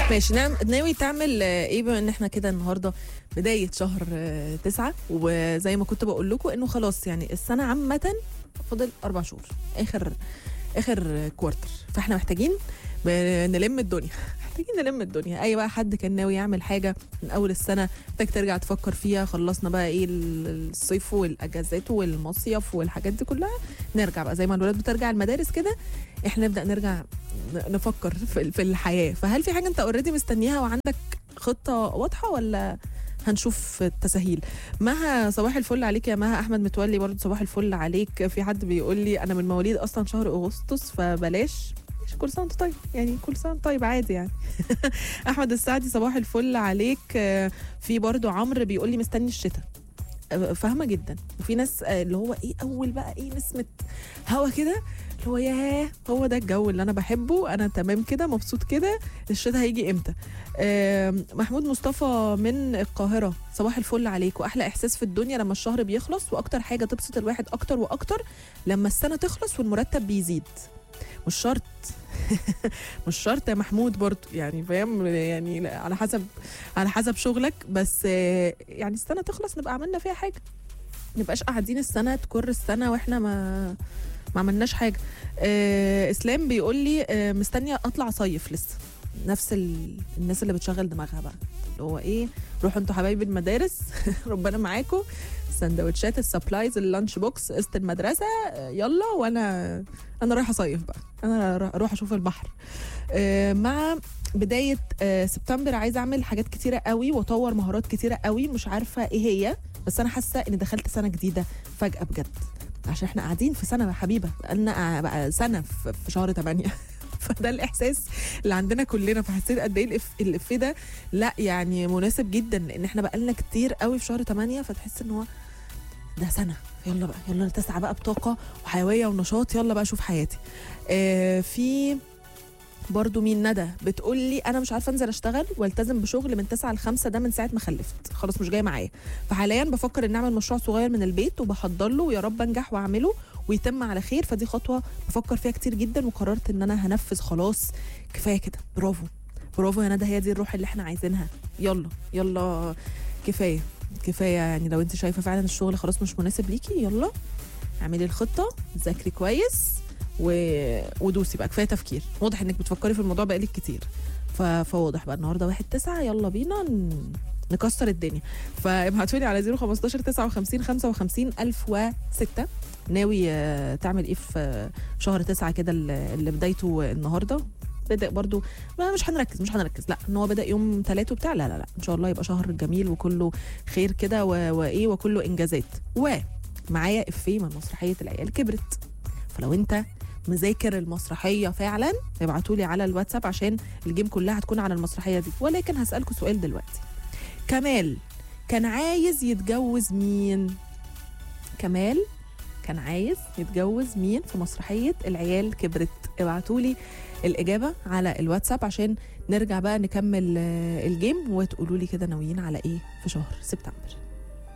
ماشي نعم ناوي تعمل آه، ايه بما ان احنا كده النهارده بدايه شهر آه، تسعة وزي ما كنت بقول لكم انه خلاص يعني السنه عامه فاضل اربع شهور اخر اخر كوارتر فاحنا محتاجين ب- نلم الدنيا محتاجين نلم الدنيا اي بقى حد كان ناوي يعمل حاجه من اول السنه محتاج ترجع تفكر فيها خلصنا بقى ايه ال- الصيف والاجازات والمصيف والحاجات دي كلها نرجع بقى زي ما الولاد بترجع المدارس كده احنا نبدا نرجع ن- نفكر في في الحياه فهل في حاجه انت اوريدي مستنيها وعندك خطه واضحه ولا هنشوف التساهيل مها صباح الفل عليك يا مها احمد متولي برضه صباح الفل عليك في حد بيقول لي انا من مواليد اصلا شهر اغسطس فبلاش ماشي، كل سنه وانت طيب يعني كل سنه وأنت طيب عادي يعني احمد السعدي صباح الفل عليك آه، في برضه عمرو بيقول لي مستني الشتاء آه، فاهمه جدا وفي ناس آه، اللي هو ايه اول بقى ايه نسمه هوا كده اللي هو ياه هو ده الجو اللي انا بحبه انا تمام كده مبسوط كده الشتاء هيجي امتى آم، محمود مصطفى من القاهره صباح الفل عليك واحلى احساس في الدنيا لما الشهر بيخلص واكتر حاجه تبسط الواحد اكتر واكتر لما السنه تخلص والمرتب بيزيد مش شرط مش شرط يا محمود برضو يعني فاهم يعني لا، على حسب على حسب شغلك بس آه، يعني السنه تخلص نبقى عملنا فيها حاجه نبقاش قاعدين السنه تكر السنه واحنا ما ما عملناش حاجه آه اسلام بيقول لي آه مستنيه اطلع صيف لسه نفس ال... الناس اللي بتشغل دماغها بقى اللي هو ايه روحوا انتوا حبايبي المدارس ربنا معاكم سندوتشات السبلايز اللانش بوكس قسط المدرسه آه، يلا وانا انا رايحه اصيف بقى انا را- اروح اشوف البحر آه، مع بدايه آه، سبتمبر عايزه اعمل حاجات كتيره قوي واطور مهارات كتيره قوي مش عارفه ايه هي بس انا حاسه اني دخلت سنه جديده فجاه بجد عشان احنا قاعدين في سنه يا حبيبه بقالنا بقى سنه في في شهر 8 فده الاحساس اللي عندنا كلنا فحسيت قد ايه الإف- الافيه ده لا يعني مناسب جدا لان احنا بقالنا كتير قوي في شهر 8 فتحس ان هو ده سنه يلا بقى يلا نتسع بقى بطاقه وحيويه ونشاط يلا بقى اشوف حياتي آه في برضو مين ندى بتقول لي انا مش عارفه انزل اشتغل والتزم بشغل من 9 ل 5 ده من ساعه ما خلفت خلاص مش جاي معايا فحاليا بفكر ان اعمل مشروع صغير من البيت وبحضر له ويا رب انجح واعمله ويتم على خير فدي خطوه بفكر فيها كتير جدا وقررت ان انا هنفذ خلاص كفايه كده برافو برافو يا ندى هي دي الروح اللي احنا عايزينها يلا يلا كفايه كفايه يعني لو انت شايفه فعلا الشغل خلاص مش مناسب ليكي يلا اعملي الخطه ذاكري كويس و... ودوسي بقى كفايه تفكير واضح انك بتفكري في الموضوع بقالك كتير ف... فواضح بقى النهارده واحد تسعة يلا بينا ن... نكسر الدنيا فابعتوا لي على 015 59 55 1006 ناوي آه، تعمل ايه في آه، شهر تسعة كده اللي اللي بدايته النهارده بدأ برضو ما مش هنركز مش هنركز لا ان هو بدأ يوم ثلاثة وبتاع لا لا لا ان شاء الله يبقى شهر جميل وكله خير كده و- وايه وكله انجازات ومعايا افيه من مسرحية العيال كبرت فلو انت مذاكر المسرحية فعلا ابعتوا لي على الواتساب عشان الجيم كلها هتكون على المسرحية دي ولكن هسألكم سؤال دلوقتي كمال كان عايز يتجوز مين كمال كان عايز يتجوز مين في مسرحية العيال كبرت ابعتوا لي الإجابة على الواتساب عشان نرجع بقى نكمل آه، الجيم وتقولوا لي كده ناويين على إيه في شهر سبتمبر